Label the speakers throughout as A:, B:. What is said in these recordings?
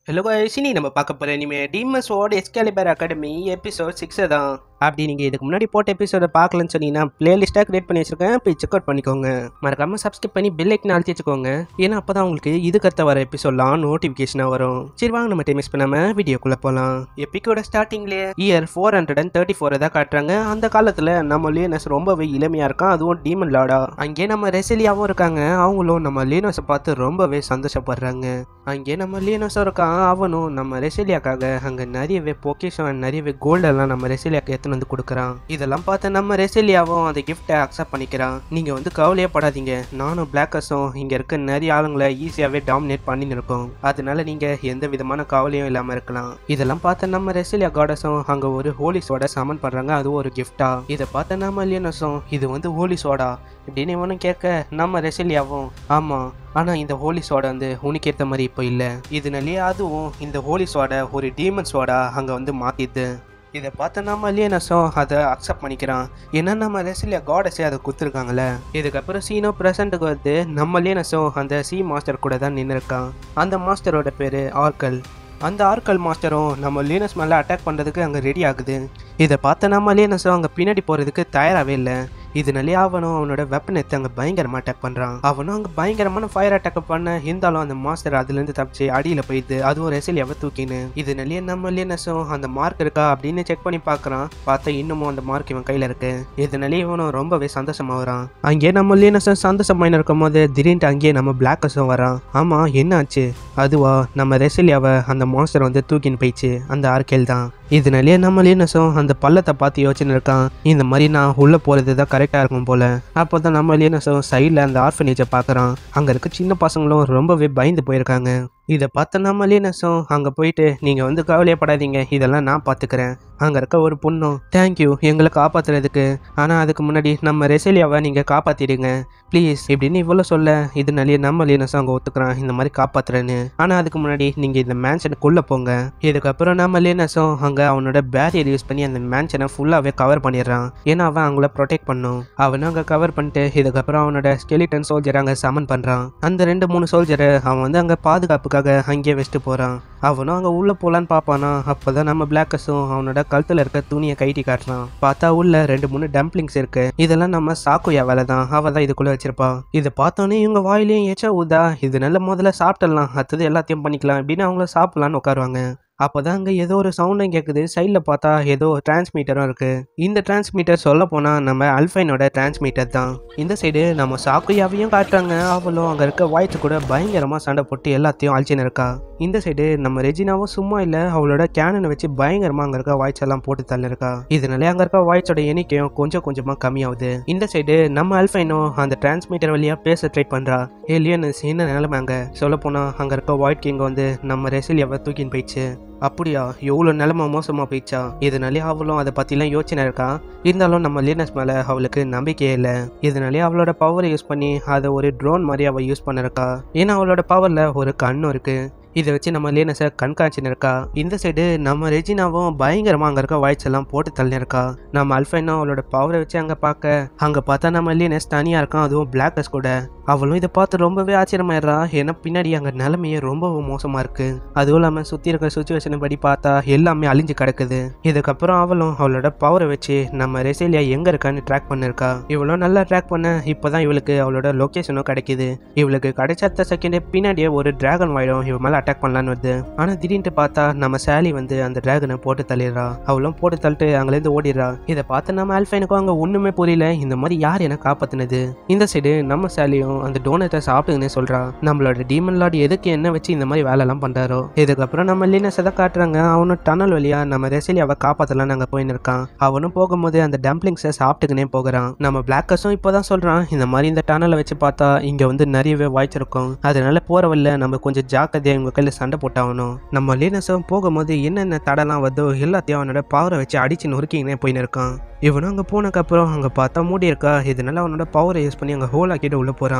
A: hello cine நம்ம பார்க்க போகிற இனிமே டீமஸ் ஓட எஸ்கேலிபர் அகாடமி எபிசோட் சிக்ஸ் தான் அப்படி நீங்கள் இதுக்கு முன்னாடி போட்ட எபிசோட பார்க்கலன்னு சொன்னீங்கன்னா பிளேலிஸ்ட்டாக கிரியேட் பண்ணி வச்சிருக்கேன் போய் செக் அவுட் பண்ணிக்கோங்க மறக்காம சப்ஸ்கிரைப் பண்ணி பெல் ஐக்கன் அழுத்தி வச்சுக்கோங்க ஏன்னா அப்போ தான் உங்களுக்கு இதுக்கடுத்த வர எபிசோட்லாம் நோட்டிஃபிகேஷனாக வரும் சரி வாங்க நம்ம டைம் மிஸ் பண்ணாமல் வீடியோக்குள்ளே போகலாம் எப்பிக்கோட ஸ்டார்டிங்லேயே year four hundred and thirty ஃபோரை தான் காட்டுறாங்க அந்த காலத்தில் நம்ம லியோனஸ் ரொம்பவே இளமையாக இருக்கான் அதுவும் டீமன் லாடா அங்கே நம்ம ரெசிலியாவும் இருக்காங்க அவங்களும் நம்ம லியோனஸை பார்த்து ரொம்பவே சந்தோஷப்படுறாங்க அங்கே நம்ம லியோனஸும் இருக்கான் அவனும் நம்ம ரெசிலியாக்காக அங்கே நிறையவே பொக்கேஷன் நிறையவே கோல்டெல்லாம் நம்ம ரெசிலியாக்கு எடுத்துன்னு வந்து கொடுக்குறான் இதெல்லாம் பார்த்து நம்ம ரெசிலியாவும் அந்த கிஃப்ட்டை அக்செப்ட் பண்ணிக்கிறான் நீங்கள் வந்து கவலையே படாதீங்க நானும் பிளாக்கர்ஸும் இங்கே இருக்க நிறைய ஆளுங்களை ஈஸியாகவே டாமினேட் பண்ணின்னு இருக்கோம் அதனால நீங்கள் எந்த விதமான கவலையும் இல்லாமல் இருக்கலாம் இதெல்லாம் பார்த்து நம்ம ரெசிலியா காடஸும் அங்கே ஒரு ஹோலி சோடா சமன் பண்ணுறாங்க அதுவும் ஒரு கிஃப்டா இதை பார்த்து நம்ம லியோனஸும் இது வந்து ஹோலி சோடா இப்படின்னு இவனும் கேட்க நம்ம ரெசிலியாவும் ஆமாம் ஆனால் இந்த ஹோலி சோடா வந்து உனக்கு ஏற்ற மாதிரி இப்போ இல்லை இதனாலேயே அதுவும் இந்த ஹோலி சோடா ஒரு டீமன் சோடா அங்கே வந்து மாற்றிது இதை பார்த்து நம்ம லியனஸும் அதை அக்செப்ட் பண்ணிக்கிறான் ஏன்னா நம்ம ரெசிலியா காடஸே அதை கொடுத்துருக்காங்களே இதுக்கப்புறம் சீனோ ப்ரெசண்ட்டுக்கு வந்து நம்ம லியனஸும் அந்த சி மாஸ்டர் கூட தான் நின்று இருக்கான் அந்த மாஸ்டரோட பேர் ஆர்கல் அந்த ஆர்கல் மாஸ்டரும் நம்ம லீனஸ் மேலே அட்டாக் பண்ணுறதுக்கு அங்கே ரெடி ஆகுது இதை பார்த்த நம்ம லீனஸும் அங்கே பின்னாடி போகிறதுக்கு தயாராகவே இல்லை இதனாலே அவனும் அவனோட வெப்பன் எடுத்து அங்கே பயங்கரமாக அட்டாக் பண்ணுறான் அவனும் அங்கே பயங்கரமான ஃபயர் அட்டாக் பண்ண இருந்தாலும் அந்த மாஸ்டர் அதுலேருந்து தப்பிச்சு அடியில் போயிடுது அதுவும் ரெசிலியாவை தூக்கின்னு இதனாலேயே நம்ம லியனஸும் அந்த மார்க் இருக்கா அப்படின்னு செக் பண்ணி பார்க்குறான் பார்த்தா இன்னமும் அந்த மார்க் இவன் கையில் இருக்கு இதனாலே இவனும் ரொம்பவே சந்தோஷமாகறான் அங்கேயே நம்ம லியனஸும் சந்தோஷமாக இருக்கும் போது திடீர்னு அங்கேயே நம்ம பிளாக்கஸும் வரான் ஆமாம் என்ன ஆச்சு அதுவா நம்ம ரெசிலியாவை அந்த மாஸ்டர் வந்து தூக்கின்னு போயிடுச்சு அந்த ஆர்கேல் தான் இதனாலேயே நம்ம லியனஸும் அந்த பள்ளத்தை பார்த்து யோசனை இருக்கான் இந்த மாதிரி நான் உள்ளே போகிறது தான் கரெக்டாக இருக்கும் போல் அப்போ தான் நம்ம லியனஸும் சைடில் அந்த ஆர்ஃபனேஜை பார்க்குறான் அங்கே இருக்க சின்ன பசங்களும் ரொம்பவே பயந்து போயிருக்காங்க இதை பார்த்த நம்ம லியனஸும் அங்கே போயிட்டு நீங்கள் வந்து கவலையப்படாதீங்க இதெல்லாம் நான் பார்த்துக்கிறேன் அங்கே இருக்க ஒரு பொண்ணும் தேங்க்யூ எங்களை காப்பாற்றுறதுக்கு ஆனால் அதுக்கு முன்னாடி நம்ம ரெசலியாவை நீங்கள் காப்பாற்றிடுங்க ப்ளீஸ் இப்படின்னு இவ்வளோ சொல்ல இதனாலேயே நம்ம லியனஸும் அங்கே ஒத்துக்கிறான் இந்த மாதிரி காப்பாற்றுறேன்னு ஆனால் அதுக்கு முன்னாடி நீங்கள் இந்த மேன்ஷனுக்குள்ளே போங்க இதுக்கப்புறம் நம்ம லியனஸும் அங்கே அவனோட பேரியர் யூஸ் பண்ணி அந்த மேன்ஷனை ஃபுல்லாகவே கவர் பண்ணிடுறான் ஏன்னா அவன் அவங்கள ப்ரொடெக்ட் பண்ணும் அவனும் அங்கே கவர் பண்ணிட்டு இதுக்கப்புறம் அவனோட ஸ்கெலிட்டன் சோல்ஜர் அங்கே சமன் பண்ணுறான் அந்த ரெண்டு மூணு சோல்ஜரை அவன் வந்து அங்கே பாதுகாப்புக்காக அங்கேயே வச்சுட்டு போகிறான் அவனும் அங்கே உள்ளே போகலான்னு பார்ப்பானா அப்போ தான் நம்ம பிளாக்கஸும் அவனோட கழுத்தில் இருக்க துணியை கைட்டி காட்டுறான் பார்த்தா உள்ள ரெண்டு மூணு டம்ப்ளிங்ஸ் இருக்கு இதெல்லாம் நம்ம சாக்குயா வேலை தான் அவள் தான் இதுக்குள்ளே வச்சிருப்பா இதை பார்த்தோன்னே இவங்க வாயிலையும் ஏச்சா ஊதா இது நல்ல முதல்ல சாப்பிட்டுடலாம் அடுத்தது எல்லாத்தையும் பண்ணிக்கலாம் அப்படின்னு அவங்கள சாப்பிட்லான்னு உட்காருவாங்க அப்போதான் அங்கே ஏதோ ஒரு சவுண்டும் கேட்குது சைடில் பார்த்தா ஏதோ டிரான்ஸ்மீட்டரும் இருக்குது இந்த டிரான்ஸ்மீட்டர் சொல்ல போனால் நம்ம அல்ஃபைனோட டிரான்ஸ்மீட்டர் தான் இந்த சைடு நம்ம சாக்குயாவையும் காட்டுறாங்க அவளும் அங்கே இருக்க வாய்ஸ் கூட பயங்கரமாக சண்டை போட்டு எல்லாத்தையும் அழிச்சின்னு இருக்கா இந்த சைடு நம்ம ரெஜினாவும் சும்மா இல்லை அவளோட கேனனை வச்சு பயங்கரமாக அங்கே இருக்க வாய்ஸ் எல்லாம் போட்டு தள்ளிருக்கா இதனாலே அங்கே இருக்க வாய்ஸோட எண்ணிக்கையும் கொஞ்சம் கொஞ்சமாக கம்மியாகுது இந்த சைடு நம்ம அல்ஃபைனோ அந்த டிரான்ஸ்மீட்டர் வழியாக பேச ட்ரை பண்ணுறா ஏ லியனஸ் என்ன நிலைமை அங்கே சொல்லப்போனால் அங்கே இருக்க ஒயிட் கிங் வந்து நம்ம ரெசிலியாவை தூக்கின்னு போயிடுச்சு அப்படியா எவ்வளோ நிலமை மோசமாக போயிடுச்சா இதனாலே அவளும் அதை பற்றிலாம் யோசனை இருக்கா இருந்தாலும் நம்ம லியனஸ் மேலே அவளுக்கு நம்பிக்கையே இல்லை இதனாலே அவளோட பவரை யூஸ் பண்ணி அதை ஒரு ட்ரோன் மாதிரி அவள் யூஸ் பண்ணிருக்கா ஏன்னா அவளோட பவரில் ஒரு கண்ணும் இருக்குது இதை வச்சு நம்ம லியனஸை கண்காட்சின்னு இருக்கா இந்த சைடு நம்ம ரெஜினாவும் பயங்கரமாக அங்கே இருக்க வாய்ஸ் எல்லாம் போட்டு தள்ளிருக்கா நம்ம அல்ஃபைனோ அவளோட பவரை வச்சு அங்கே பார்க்க அங்கே பார்த்தா நம்ம லியனஸ் தனியாக இருக்கான் அதுவும் பிளாக்கஸ் கூட அவளும் இதை பார்த்து ரொம்பவே ஆச்சரியமாயிடுறா ஏன்னா பின்னாடி அங்கே நிலைமையே ரொம்பவும் மோசமாக இருக்குது அதுவும் இல்லாமல் சுற்றி இருக்கிற சுச்சுவேஷனை படி பார்த்தா எல்லாமே அழிஞ்சு கிடக்குது இதுக்கப்புறம் அவளும் அவளோட பவரை வச்சு நம்ம ரெசேலியா எங்கே இருக்கான்னு ட்ராக் பண்ணிருக்கா இவ்வளோ நல்லா ட்ராக் பண்ண இப்போ தான் இவளுக்கு அவளோட லொக்கேஷனும் கிடைக்குது இவளுக்கு கிடைச்ச அடுத்த செகண்டே பின்னாடியே ஒரு டிராகன் வாயிடும் இவன் மேலே அட்டாக் பண்ணலான்னு வருது ஆனால் திடீர்னு பார்த்தா நம்ம சாலி வந்து அந்த டிராகனை போட்டு தள்ளிடுறா அவளும் போட்டு தள்ளிட்டு அங்கேருந்து ஓடிடுறா இதை பார்த்து நம்ம ஆல்ஃபைனுக்கும் அங்கே ஒன்றுமே புரியல இந்த மாதிரி யார் என்ன காப்பாத்தினது இந்த சைடு நம்ம சாலியும் அந்த டோனட்டை சாப்பிட்டுங்கன்னு சொல்றா நம்மளோட டீமன் லார்டு எதுக்கு என்ன வச்சு இந்த மாதிரி வேலைலாம் பண்றாரோ இதுக்கப்புறம் நம்ம லீனஸ் தான் காட்டுறாங்க அவனும் டனல் வழியா நம்ம ரெசிலியாவை காப்பாத்தலாம் நாங்கள் போயின்னு இருக்கான் அவனும் போகும்போது அந்த டம்ப்ளிங்ஸை சாப்பிட்டுக்கினே போகிறான் நம்ம பிளாக்கஸும் இப்போதான் சொல்றான் இந்த மாதிரி இந்த டனலை வச்சு பார்த்தா இங்க வந்து நிறையவே வாய்ச்சிருக்கும் அதனால போற வழியில நம்ம கொஞ்சம் ஜாக்கிரதையா இவங்க கையில சண்டை போட்டாகணும் நம்ம லீனஸும் போகும்போது என்னென்ன தடலாம் வருதோ எல்லாத்தையும் அவனோட பவரை வச்சு அடிச்சு நொறுக்கிங்கன்னே போயின்னு இருக்கான் இவனும் அங்கே போனதுக்கப்புறம் அங்கே பார்த்தா மூடி இருக்கா இதனால அவனோட பவரை யூஸ் பண்ணி அங்கே ஹோல் ஆக்கிட்டு உள்ளே போகிறான்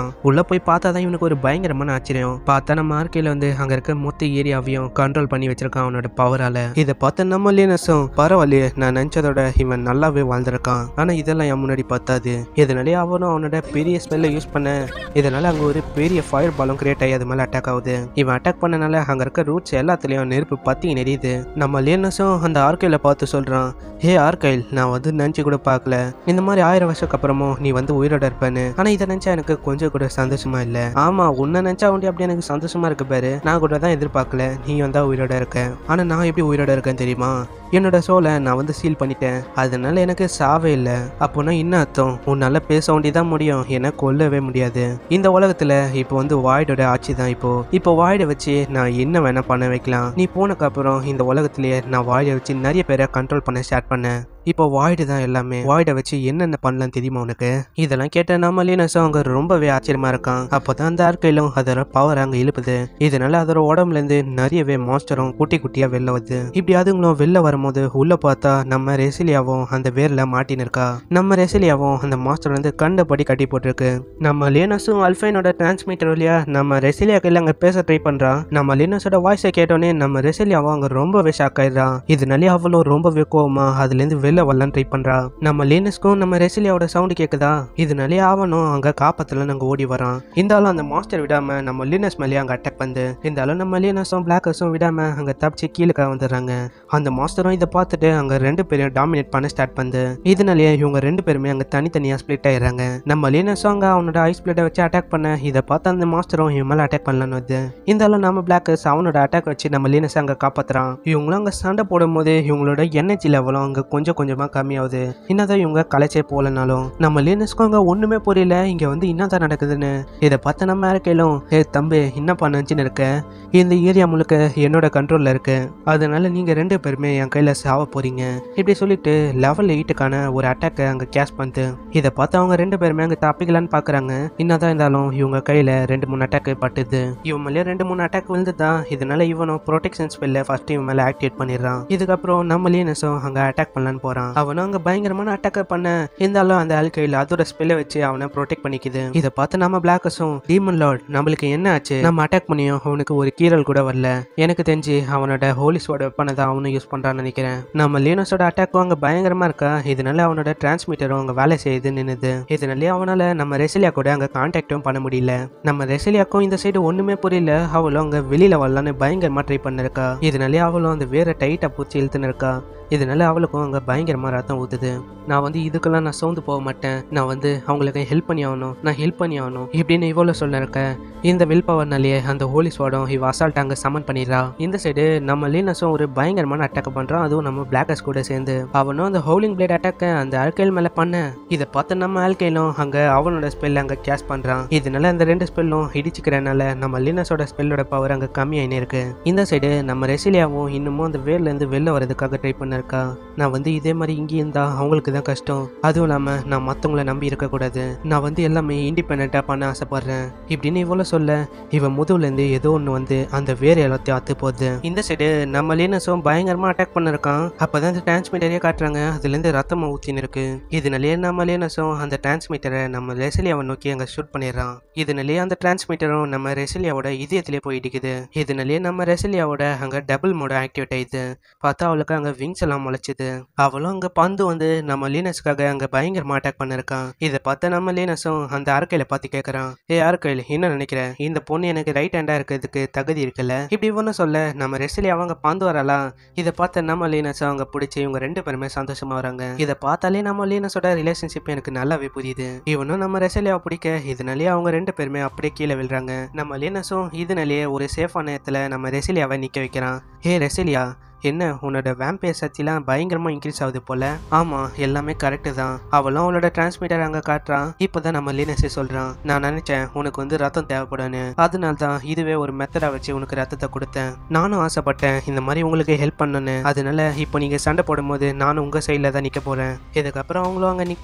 A: இருக்கான் உள்ள போய் பார்த்தா தான் இவனுக்கு ஒரு பயங்கரமான ஆச்சரியம் பார்த்தா நம்ம ஆர்கையில வந்து அங்க இருக்க மொத்த ஏரியாவையும் கண்ட்ரோல் பண்ணி வச்சிருக்கான் அவனோட பவரால இதை பார்த்த நம்ம லினஸும் பரவாயில்லையே நான் நினைச்சதோட இவன் நல்லாவே வாழ்ந்திருக்கான் ஆனா இதெல்லாம் என் முன்னாடி பார்த்தாது இதனாலே அவனும் அவனோட பெரிய ஸ்மெல்லை யூஸ் பண்ண இதனால அங்க ஒரு பெரிய ஃபயர் பாலும் கிரியேட் ஆகி அது மேல அட்டாக் ஆகுது இவன் அட்டாக் பண்ணனால அங்க இருக்க ரூட்ஸ் எல்லாத்துலயும் நெருப்பு பத்தி நெறியுது நம்ம லினஸும் அந்த ஆர்கைல பார்த்து சொல்றான் ஹே ஆர்கைல் நான் வந்து நினச்சி கூட பார்க்கல இந்த மாதிரி ஆயிரம் வருஷத்துக்கு அப்புறமும் நீ வந்து உயிரோட இருப்பேன்னு ஆனா இதை நினைச்சா எனக்கு கொஞ்சம் கூட சந்தோஷமா இல்ல ஆமா உன்னை நினைச்சா ஒண்டி அப்படி எனக்கு சந்தோஷமா இருக்கு பாரு நான் கூட தான் எதிர்பார்க்கல நீ வந்தா உயிரோட இருக்க ஆனா நான் எப்படி உயிரோட இருக்கேன் தெரியுமா என்னோட சோலை நான் வந்து சீல் பண்ணிட்டேன் அதனால எனக்கு சாவே இல்லை அப்போனா என்ன அர்த்தம் உன்னால பேச வேண்டியதான் முடியும் என்னை கொல்லவே முடியாது இந்த உலகத்துல இப்போ வந்து வாய்டோட ஆட்சி தான் இப்போ இப்போ வாய்டை வச்சு நான் என்ன வேணா பண்ண வைக்கலாம் நீ போனக்கு அப்புறம் இந்த உலகத்திலேயே நான் வாய்டை வச்சு நிறைய பேரை கண்ட்ரோல் பண்ண ஸ்டார்ட் பண்ணேன் இப்போ வாய்டு தான் எல்லாமே வாய்டை வச்சு என்னென்ன பண்ணலாம் தெரியுமா உனக்கு இதெல்லாம் கேட்ட நம்ம லீனஸும் அங்க ரொம்பவே ஆச்சரியமா இருக்கான் அப்போதான் அந்த ஆர்க்கையிலும் அதோட பவர் அங்க இழுப்புது இதனால அதோட உடம்புல இருந்து நிறையவே மாஸ்டரும் குட்டி குட்டியா வெளில வருது இப்படி அதுங்களும் வெளில வரும்போது உள்ள பார்த்தா நம்ம ரெசிலியாவும் அந்த வேர்ல மாட்டின்னு இருக்கா நம்ம ரெசிலியாவும் அந்த மாஸ்டர் வந்து கண்டபடி கட்டி போட்டிருக்கு நம்ம லேனஸும் அல்ஃபைனோட டிரான்ஸ்மிட்டர் வழியா நம்ம ரெசிலியா கையில் அங்க பேச ட்ரை பண்றா நம்ம லேனஸோட வாய்ஸை கேட்டோன்னே நம்ம ரெசிலியாவும் அங்க ரொம்பவே ஷாக் ஆயிடுறா இதனாலே அவளும் ரொம்பவே கோவமா அதுல இருந்து வெளில வரலாம் ட்ரை பண்றா நம்ம லேனஸ்க்கும் நம்ம ரெசிலியாவோட சவுண்டு கேக்குதா இதனாலே அவனும் அங்க காப்பத்துல அங்க ஓடி வரான் இந்த ஆளும் அந்த மாஸ்டர் விடாம நம்ம லீனஸ் மேலேயே அங்க அட்டாக் பண்ணுது இந்த ஆளும் நம்ம லீனஸும் பிளாக்கர்ஸும் விடாம அங்க தப்பிச்சு கீழே வந்துடுறாங்க அந்த மாஸ்டரும் இதை பார்த்துட்டு அங்க ரெண்டு பேரையும் டாமினேட் பண்ண ஸ்டார்ட் பண்ணுது இதனாலேயே இவங்க ரெண்டு பேருமே அங்க தனித்தனியா ஸ்பிளிட் ஆயிடுறாங்க நம்ம லீனஸும் அங்க அவனோட ஐஸ் பிளேட்டை வச்சு அட்டாக் பண்ண இதை பார்த்து அந்த மாஸ்டரும் இவன் மேல அட்டாக் பண்ணலான்னு வருது இந்த ஆளும் நம்ம பிளாக்கர்ஸ் அவனோட அட்டாக் வச்சு நம்ம லீனஸ் அங்க காப்பாத்துறான் இவங்களும் அங்க சண்டை போடும்போது இவங்களோட எனர்ஜி லெவலும் அங்க கொஞ்சம் கொஞ்சமா கம்மியாகுது என்னதான் இவங்க கலைச்சே போலனாலும் நம்ம லீனஸ்க்கும் அங்க ஒண்ணுமே புரியல இங்க வந்து என்னதான் நடக்குதுன்னு இதை பார்த்து நம்ம இருக்கையிலும் ஏ தம்பி என்ன பண்ணுச்சுன்னு இருக்க இந்த ஏரியா முழுக்க என்னோட கண்ட்ரோல்ல இருக்கு அதனால நீங்க ரெண்டு பேருமே என் கையில சாவ போறீங்க இப்படி சொல்லிட்டு லெவல் எயிட்டுக்கான ஒரு அட்டாக்கை அங்க கேஷ் பண்ணுது இதை பார்த்து அவங்க ரெண்டு பேருமே அங்க தப்பிக்கலான்னு பாக்குறாங்க என்னதான் இருந்தாலும் இவங்க கையில ரெண்டு மூணு அட்டாக் பட்டுது இவன் மேலே ரெண்டு மூணு அட்டாக் விழுந்துதான் இதனால இவனும் ப்ரொடெக்ஷன் ஸ்பெல்ல ஃபர்ஸ்ட் இவன் மேல ஆக்டிவேட் பண்ணிடுறான் இதுக்கப்புறம் நம்ம லீனஸும் அங்க அட்டாக் பண்ணலான்னு போறான் அவனும் அங்க பயங்கரமான அட்டாக் பண்ண இருந்தாலும் அந்த ஆள் கையில அதோட ஸ்பெல்லை வச்சு அவனை ப்ரொடெக்ட் பண்ணிக்குது இதை பார்த்து நம்ம பிளாக்கஸும் டீமன் லார்ட் நம்மளுக்கு என்ன ஆச்சு நம்ம அட்டாக் பண்ணியும் அவனுக்கு ஒரு கீரல் கூட வரல எனக்கு தெரிஞ்சு அவனோட ஹோலிஸோட வெப்பனை தான் அவனும் யூஸ் பண்றான்னு நினைக்கிறேன் நம்ம லீனஸோட அட்டாக்கும் அங்க பயங்கரமா இருக்கா இதனால அவனோட டிரான்ஸ்மிட்டரும் அங்க வேலை செய்யுது நின்னுது இதனாலே அவனால நம்ம ரெசிலியா கூட அங்க கான்டாக்டும் பண்ண முடியல நம்ம ரெசிலியாக்கும் இந்த சைடு ஒண்ணுமே புரியல அவளும் அங்க வெளியில வரலான்னு பயங்கரமா ட்ரை பண்ணிருக்கா இதனாலே அவளும் அந்த வேற டைட்டா பூச்சி இழுத்துன்னு இருக்கா இதனால அவளுக்கும் அங்கே பயங்கரமாக ரத்தம் ஊற்றுது நான் வந்து இதுக்கெல்லாம் நான் சோர்ந்து போக மாட்டேன் நான் வந்து அவங்களுக்கு ஹெல்ப் பண்ணி ஆகணும் நான் ஹெல்ப் பண்ணி ஆகணும் இப்படின்னு இவ்வளோ சொல்ல இருக்கேன் இந்த வில் பவர்னாலேயே அந்த ஹோலி ஸ்வாடம் இவ அசால்ட் அங்கே சமன் பண்ணிடுறா இந்த சைடு நம்ம லீனஸும் ஒரு பயங்கரமான அட்டாக் பண்ணுறான் அதுவும் நம்ம பிளாக்கர்ஸ் கூட சேர்ந்து அவனும் அந்த ஹோலிங் பிளேட் அட்டாக்கை அந்த ஆல்கைல் மேலே பண்ண இதை பார்த்து நம்ம ஆல்கைலும் அங்கே அவனோட ஸ்பெல் அங்கே கேஷ் பண்ணுறான் இதனால அந்த ரெண்டு ஸ்பெல்லும் இடிச்சுக்கிறனால நம்ம லீனஸோட ஸ்பெல்லோட பவர் அங்கே கம்மியாயினே இருக்கு இந்த சைடு நம்ம ரெசிலியாவும் இன்னமும் அந்த வேர்லேருந்து வெளில வரதுக்காக ட்ரை பண்ண இருக்கா நான் வந்து இதே மாதிரி இங்கே இருந்தா அவங்களுக்கு தான் கஷ்டம் அதுவும் இல்லாமல் நான் மற்றவங்கள நம்பி இருக்கக்கூடாது நான் வந்து எல்லாமே இண்டிபெண்ட்டாக பண்ண ஆசைப்படுறேன் இப்படின்னு இவ்வளோ சொல்ல இவன் முதுகுலேருந்து ஏதோ ஒன்று வந்து அந்த வேற எல்லாத்தையும் அத்து போகுது இந்த சைடு நம்ம லீனஸும் பயங்கரமாக அட்டாக் பண்ணிருக்கான் அப்போ தான் அந்த டிரான்ஸ்மிட்டரே காட்டுறாங்க அதுலேருந்து ரத்தமாக ஊற்றின்னு இருக்கு இதனாலேயே நம்ம லீனஸும் அந்த டிரான்ஸ்மிட்டரை நம்ம ரெசிலியாவை நோக்கி அங்கே ஷூட் பண்ணிடுறான் இதனாலேயே அந்த டிரான்ஸ்மிட்டரும் நம்ம ரெசிலியாவோட இதயத்திலே போய் இடிக்குது இதனாலேயே நம்ம ரெசிலியாவோட அங்கே டபுள் மோட ஆக்டிவேட் ஆயிடுது பார்த்தா அவளுக்கு அங்கே விங்ஸ் எல்லாம் முளைச்சிது அவளும் அங்கே பந்து வந்து நம்ம லீனஸ்க்காக அங்கே பயங்கரமாக அட்டாக் பண்ணிருக்கான் இதை பார்த்து நம்ம லீனஸும் அந்த அரக்கையில பார்த்து கேட்குறான் ஏ அரக்கையில் என்ன நினைக்கிற இந்த பொண்ணு எனக்கு ரைட் ஹேண்டாக இருக்கிறதுக்கு தகுதி இருக்குல்ல இப்படி ஒன்று சொல்ல நம்ம ரெசிலி அவங்க பந்து வரலாம் இதை பார்த்து நம்ம லீனஸும் அவங்க பிடிச்சி இவங்க ரெண்டு பேருமே சந்தோஷமா வராங்க இதை பார்த்தாலே நம்ம லீனஸோட ரிலேஷன்ஷிப் எனக்கு நல்லாவே புரியுது இவனும் நம்ம ரெசிலியாவை பிடிக்க இதனாலேயே அவங்க ரெண்டு பேருமே அப்படியே கீழே விழுறாங்க நம்ம லீனஸும் இதனாலேயே ஒரு சேஃபான இடத்துல நம்ம ரெசிலியாவை நிற்க வைக்கிறான் ஏ ரெசிலியா என்ன உன்னோட வேம்பையர் சக்திலாம் பயங்கரமா இன்க்ரீஸ் ஆகுது போல ஆமா எல்லாமே கரெக்டு தான் அவளும் அவளோட டிரான்ஸ்மிட்டர் அங்க காட்டுறான் இப்போதான் நம்ம லீனஸே சொல்றான் நான் நினைச்சேன் உனக்கு வந்து ரத்தம் தேவைப்படும்னு அதனால தான் இதுவே ஒரு மெத்தடா வச்சு உனக்கு ரத்தத்தை கொடுத்தேன் நானும் ஆசைப்பட்டேன் இந்த மாதிரி உங்களுக்கு ஹெல்ப் பண்ணணும்னு அதனால இப்போ நீங்க சண்டை போடும்போது நானும் உங்க சைடில் தான் நிக்க போறேன் இதுக்கப்புறம் அவங்களும் அங்க நிக்க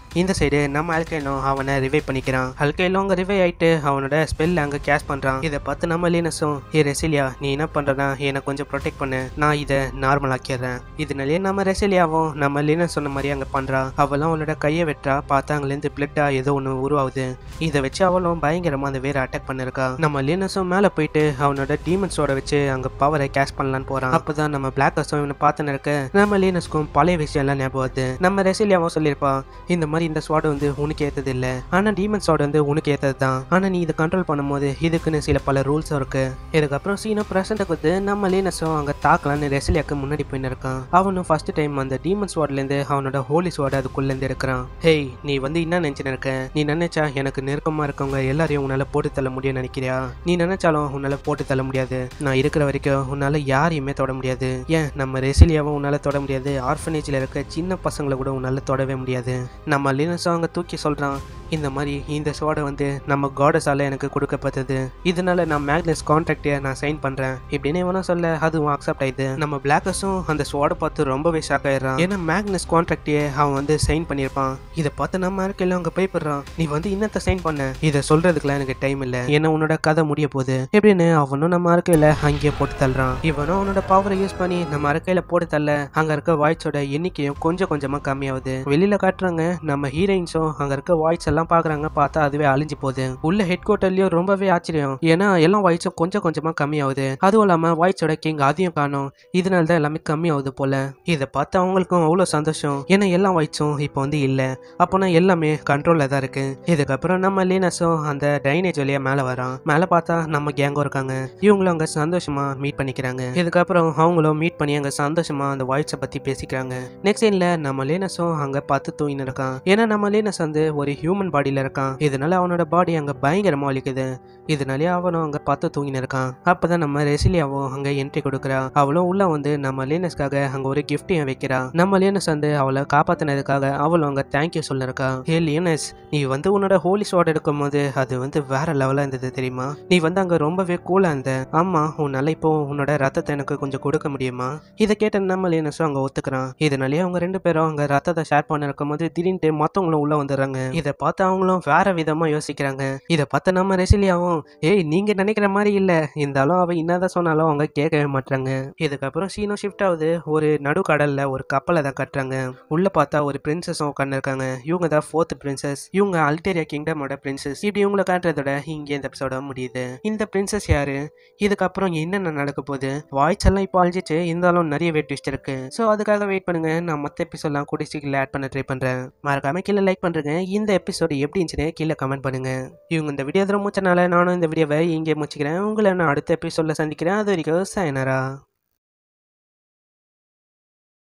A: இந்த சைடு நம்ம அல்கைலும் அவனை ரிவைவ் பண்ணிக்கிறான் அல்கைலும் அங்கே ரிவைவ் ஆயிட்டு அவனோட ஸ்பெல் அங்கே கேஷ் பண்ணுறான் இதை பார்த்து நம்ம லீனஸும் ஏ ரெசிலியா நீ என்ன பண்ணுறனா என்னை கொஞ்சம் ப்ரொடெக்ட் பண்ணு நான் இதை நார்மல் ஆக்கிடுறேன் இதனாலே நம்ம ரெசிலியாவும் நம்ம லீனஸ் சொன்ன மாதிரி அங்கே பண்ணுறா அவளும் அவளோட கையை வெட்டுறா பார்த்தா அங்கேருந்து பிளட்டா ஏதோ ஒன்று உருவாகுது இதை வச்சு அவளும் பயங்கரமாக அந்த வேற அட்டாக் பண்ணிருக்கா நம்ம லீனஸும் மேலே போயிட்டு அவனோட டீமன்ஸோட வச்சு அங்கே பவரை கேஷ் பண்ணலான்னு போகிறான் அப்பதான் நம்ம பிளாக்கர்ஸும் இவனை பார்த்துன்னு இருக்க நம்ம லீனஸ்க்கும் பழைய விஷயம் எல்லாம் ஞாபகம் வருது நம்ம ரெசிலியாவும் சொல்லியிருப்பா இந்த மாதிரி இந்த ஸ்வாட் வந்து உனக்கு ஏத்தது இல்ல ஆனா டீமன் ஸ்வாட் வந்து உனக்கு ஏத்தது தான் ஆனா நீ இதை கண்ட்ரோல் பண்ணும்போது இதுக்குன்னு சில பல ரூல்ஸும் இருக்கு இதுக்கப்புறம் சீனோ பிரசண்ட்டை கொடுத்து நம்ம லீனஸும் அங்க தாக்கலான்னு ரெசிலியாக்கு முன்னாடி போயின்னு இருக்கான் அவனும் ஃபர்ஸ்ட் டைம் அந்த டீமன் ஸ்வாட்ல இருந்து அவனோட ஹோலி ஸ்வாட் அதுக்குள்ள இருந்து எடுக்கிறான் ஹேய் நீ வந்து என்ன நினைச்சுன்னு இருக்க நீ நினைச்சா எனக்கு நெருக்கமா இருக்கவங்க எல்லாரையும் உன்னால போட்டு தள்ள முடியும்னு நினைக்கிறியா நீ நினைச்சாலும் உன்னால போட்டு தள்ள முடியாது நான் இருக்கிற வரைக்கும் உன்னால யாரையுமே தொட முடியாது ஏன் நம்ம ரெசிலியாவும் உன்னால தொட முடியாது ஆர்ஃபனேஜ்ல இருக்க சின்ன பசங்களை கூட உன்னால தொடவே முடியாது நம்ம லினஸும் அங்க தூக்கி சொல்றான் இந்த மாதிரி இந்த ஸ்வாடை வந்து நம்ம காடஸால எனக்கு கொடுக்கப்பட்டது இதனால நான் மேக்னஸ் கான்ட்ராக்டை நான் சைன் பண்றேன் இப்படின்னு இவனும் சொல்ல அதுவும் அக்செப்ட் ஆயிடுது நம்ம பிளாக்கர்ஸும் அந்த ஸ்வாடை பார்த்து ரொம்பவே ஷாக் ஆயிடுறான் ஏன்னா மேக்னஸ் கான்ட்ராக்டையே அவன் வந்து சைன் பண்ணியிருப்பான் இதை பார்த்து நம்ம இருக்கையில அங்க பயப்படுறான் நீ வந்து இன்னத்தை சைன் பண்ண இதை சொல்றதுக்குலாம் எனக்கு டைம் இல்லை ஏன்னா உன்னோட கதை முடிய போகுது எப்படின்னு அவனும் நம்ம இருக்கையில அங்கேயே போட்டு தள்ளுறான் இவனும் அவனோட பவரை யூஸ் பண்ணி நம்ம இருக்கையில போட்டு தள்ள அங்க இருக்க வாய்ஸோட எண்ணிக்கையும் கொஞ்சம் கொஞ்சமா கம்மியாகுது வெளியில காட்டுறாங்க நம்ம ஹீரோயின்ஸும் அங்க இருக்க வாய்ஸ் எல்லாம் பாக்குறாங்க பார்த்தா அதுவே அழிஞ்சு போகுது உள்ள ஹெட் குவார்ட்டர்லயும் ரொம்பவே ஆச்சரியம் ஏன்னா எல்லா வாய்ஸும் கொஞ்சம் கொஞ்சமா கம்மியாகுது அதுவும் இல்லாம வாய்ஸோட கிங் அதையும் காணும் இதனால தான் எல்லாமே கம்மியாகுது போல இதை பார்த்து அவங்களுக்கும் அவ்வளோ சந்தோஷம் ஏன்னா எல்லா வாய்ஸும் இப்போ வந்து இல்லை அப்போனா எல்லாமே கண்ட்ரோலில் தான் இருக்கு இதுக்கப்புறம் நம்ம லீனஸும் அந்த டைனேஜ் வழியா மேலே வரான் மேலே பார்த்தா நம்ம கேங்கும் இருக்காங்க இவங்களும் அங்கே சந்தோஷமா மீட் பண்ணிக்கிறாங்க இதுக்கப்புறம் அவங்களும் மீட் பண்ணி அங்கே சந்தோஷமா அந்த வாய்ஸை பற்றி பேசிக்கிறாங்க நெக்ஸ்ட் சீனில் நம்ம லீனஸும் அங்கே பார்த்து தூங்கின்னு இருக்கான் ஏன்னா நம்ம லீனஸ் வந்து ஒரு ஹியூமன் பாடியில் இருக்கான் இதனால அவனோட பாடி அங்கே பயங்கரமாக வலிக்குது இதனாலே அவனும் அங்கே பார்த்து தூங்கின்னு இருக்கான் அப்பதான் நம்ம ரெசிலியாவும் அங்கே என்ட்ரி கொடுக்குறா அவளும் உள்ள வந்து நம்ம லீனஸ்க்காக அங்கே ஒரு கிஃப்டையும் வைக்கிறா நம்ம லீனஸ் வந்து அவளை காப்பாத்தினதுக்காக அவளும் அங்கே தேங்க்யூ சொல்லிருக்கா ஹே லீனஸ் நீ வந்து உன்னோட ஹோலி ஸ்வாட் எடுக்கும் போது அது வந்து வேற லெவலாக இருந்தது தெரியுமா நீ வந்து அங்கே ரொம்பவே கூலாக இருந்த ஆமா உன்னால இப்போ உன்னோட ரத்தத்தை எனக்கு கொஞ்சம் கொடுக்க முடியுமா இதை கேட்ட நம்ம லீனஸும் அங்கே ஒத்துக்கிறான் இதனாலேயே அவங்க ரெண்டு பேரும் அங்கே ரத்தத்தை ஷேர் பண்ண இருக்கும்போது திடீர்னு மற்றவங்களும் உள்ள வந்துடுறாங்க இதை பார்த்து அவங்களும் வேற விதமா யோசிக்கிறாங்க இதை பார்த்து நம்ம ரெசிலியாவும் ஏய் நீங்க நினைக்கிற மாதிரி இல்ல இருந்தாலும் அவ என்னதான் சொன்னாலும் அவங்க கேட்கவே மாட்டாங்க இதுக்கப்புறம் சீனோ ஷிஃப்ட் ஆகுது ஒரு நடுக்கடல்ல ஒரு கப்பலை தான் கட்டுறாங்க உள்ள பார்த்தா ஒரு பிரின்சஸும் உட்காந்துருக்காங்க இவங்க தான் ஃபோர்த் பிரின்சஸ் இவங்க அல்டேரியா கிங்டமோட பிரின்சஸ் இப்படி இவங்களை காட்டுறதோட இங்கே இந்த எபிசோட முடியுது இந்த பிரின்சஸ் யாரு இதுக்கப்புறம் என்னென்ன நடக்க போகுது வாய்ஸ் எல்லாம் இப்போ அழிஞ்சிச்சு இருந்தாலும் நிறையவே ட்விஸ்ட் இருக்கு ஸோ அதுக்காக வெயிட் பண்ணுங்க நான் மற்ற எபிசோட்லாம் கூட சீக்கிரம் ஆட் பண்ண ட்ரை பண்றேன் மறக்காம கீழே லைக் பண்றேங்க இந்த எபிசோடு எப்படி இருந்துச்சுன்னு கீழே கமெண்ட் பண்ணுங்க இவங்க இந்த வீடியோ தர முடிச்சனால நானும் இந்த வீடியோவை இங்கே முடிச்சுக்கிறேன் உங்களை நான் அடுத்த எபிசோட்ல சந்திக்கிறேன் அது வரைக்கும் சாயனரா